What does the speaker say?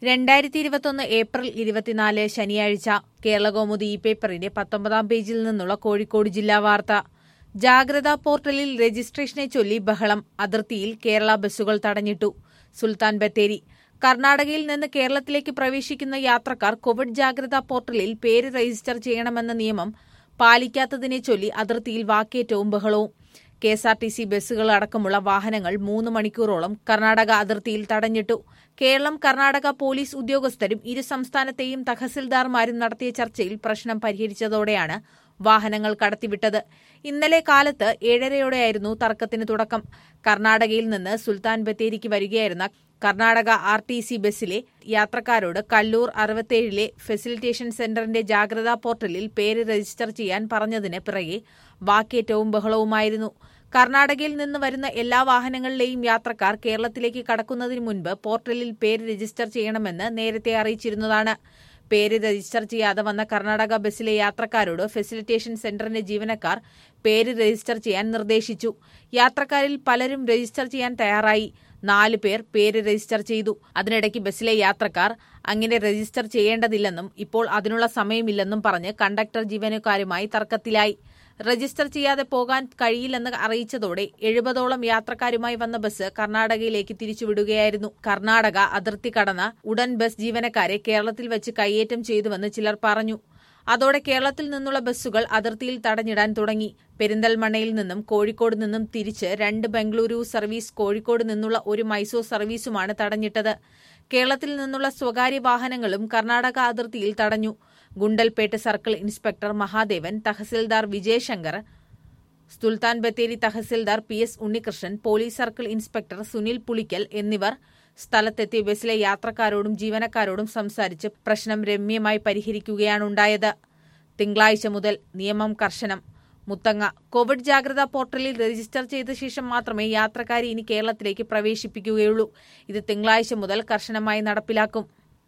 രണ്ടായിരത്തി ഇരുപത്തൊന്ന് ഏപ്രിൽ ഇരുപത്തിനാല് ശനിയാഴ്ച കേരളകൗമുദി ഈ പേപ്പറിന്റെ പത്തൊമ്പതാം പേജിൽ നിന്നുള്ള കോഴിക്കോട് ജില്ലാ വാർത്ത ജാഗ്രതാ പോർട്ടലിൽ രജിസ്ട്രേഷനെ ചൊല്ലി ബഹളം അതിർത്തിയിൽ കേരള ബസ്സുകൾ തടഞ്ഞിട്ടു സുൽത്താൻ ബത്തേരി കർണാടകയിൽ നിന്ന് കേരളത്തിലേക്ക് പ്രവേശിക്കുന്ന യാത്രക്കാർ കോവിഡ് ജാഗ്രതാ പോർട്ടലിൽ പേര് രജിസ്റ്റർ ചെയ്യണമെന്ന നിയമം പാലിക്കാത്തതിനെ ചൊല്ലി അതിർത്തിയിൽ വാക്കേറ്റവും ബഹളവും K S R T C ബസ്സുകൾ അടക്കമുള്ള വാഹനങ്ങൾ മൂന്ന് മണിക്കൂറോളം കർണാടക അതിർത്തിയിൽ തടഞ്ഞിട്ടു കേരളം കർണാടക പോലീസ് ഉദ്യോഗസ്ഥരും ഇരു സംസ്ഥാനത്തെയും തഹസിൽദാർമാരും നടത്തിയ ചർച്ചയിൽ പ്രശ്നം പരിഹരിച്ചതോടെയാണ് വാഹനങ്ങൾ കടത്തിവിട്ടത് ഇന്നലെ കാലത്ത് ഏഴരയോടെയായിരുന്നു തർക്കത്തിന് തുടക്കം കർണാടകയിൽ നിന്ന് സുൽത്താൻ ബത്തേരിക്ക് വരികയായിരുന്ന കർണാടക ആർ ടി സി ബസ്സിലെ യാത്രക്കാരോട് കല്ലൂർ അറുപത്തേഴിലെ ഫെസിലിറ്റേഷൻ സെന്ററിന്റെ ജാഗ്രതാ പോർട്ടലിൽ പേര് രജിസ്റ്റർ ചെയ്യാൻ പറഞ്ഞതിന് പിറകെ വാക്കേറ്റവും ബഹളവുമായിരുന്നു കർണാടകയിൽ നിന്ന് വരുന്ന എല്ലാ വാഹനങ്ങളിലെയും യാത്രക്കാർ കേരളത്തിലേക്ക് കടക്കുന്നതിന് മുൻപ് പോർട്ടലിൽ പേര് രജിസ്റ്റർ ചെയ്യണമെന്ന് നേരത്തെ അറിയിച്ചിരുന്നതാണ് പേര് രജിസ്റ്റർ ചെയ്യാതെ വന്ന കർണാടക ബസ്സിലെ യാത്രക്കാരോട് ഫെസിലിറ്റേഷൻ സെന്ററിന്റെ ജീവനക്കാർ പേര് രജിസ്റ്റർ ചെയ്യാൻ നിർദ്ദേശിച്ചു യാത്രക്കാരിൽ പലരും രജിസ്റ്റർ ചെയ്യാൻ തയ്യാറായി നാല് പേർ പേര് രജിസ്റ്റർ ചെയ്തു അതിനിടയ്ക്ക് ബസ്സിലെ യാത്രക്കാർ അങ്ങനെ രജിസ്റ്റർ ചെയ്യേണ്ടതില്ലെന്നും ഇപ്പോൾ അതിനുള്ള സമയമില്ലെന്നും പറഞ്ഞ് കണ്ടക്ടർ ജീവനക്കാരുമായി തർക്കത്തിലായി രജിസ്റ്റർ ചെയ്യാതെ പോകാൻ കഴിയില്ലെന്ന് അറിയിച്ചതോടെ എഴുപതോളം യാത്രക്കാരുമായി വന്ന ബസ് കർണാടകയിലേക്ക് തിരിച്ചുവിടുകയായിരുന്നു കർണാടക അതിർത്തി കടന്ന ഉടൻ ബസ് ജീവനക്കാരെ കേരളത്തിൽ വെച്ച് കൈയേറ്റം ചെയ്തുവെന്ന് ചിലർ പറഞ്ഞു അതോടെ കേരളത്തിൽ നിന്നുള്ള ബസ്സുകൾ അതിർത്തിയിൽ തടഞ്ഞിടാൻ തുടങ്ങി പെരിന്തൽമണ്ണയിൽ നിന്നും കോഴിക്കോട് നിന്നും തിരിച്ച് രണ്ട് ബംഗളൂരു സർവീസ് കോഴിക്കോട് നിന്നുള്ള ഒരു മൈസൂർ സർവീസുമാണ് തടഞ്ഞിട്ടത് കേരളത്തിൽ നിന്നുള്ള സ്വകാര്യ വാഹനങ്ങളും കർണാടക അതിർത്തിയിൽ തടഞ്ഞു Gundlupet circle inspector Mahadevan tahsildar Vijayashankar Sultan Bathery tahsildar P S Unnikrishnan police circle inspector Sunil Pulickal എന്നിവർ സ്ഥലത്തെത്തി ബസ്സിലെ യാത്രക്കാരോടും ജീവനക്കാരോടും സംസാരിച്ച് പ്രശ്നം രമ്യമായി പരിഹരിക്കുകയാണുണ്ടായത് തിങ്കളാഴ്ച മുതൽ നിയമം കർശനം മുത്തങ്ങ കോവിഡ് ജാഗ്രതാ പോർട്ടലിൽ രജിസ്റ്റർ ചെയ്ത ശേഷം മാത്രമേ യാത്രക്കാരെ ഇനി കേരളത്തിലേക്ക് പ്രവേശിപ്പിക്കുകയുള്ളൂ ഇത് തിങ്കളാഴ്ച മുതൽ കർശനമായി നടപ്പിലാക്കും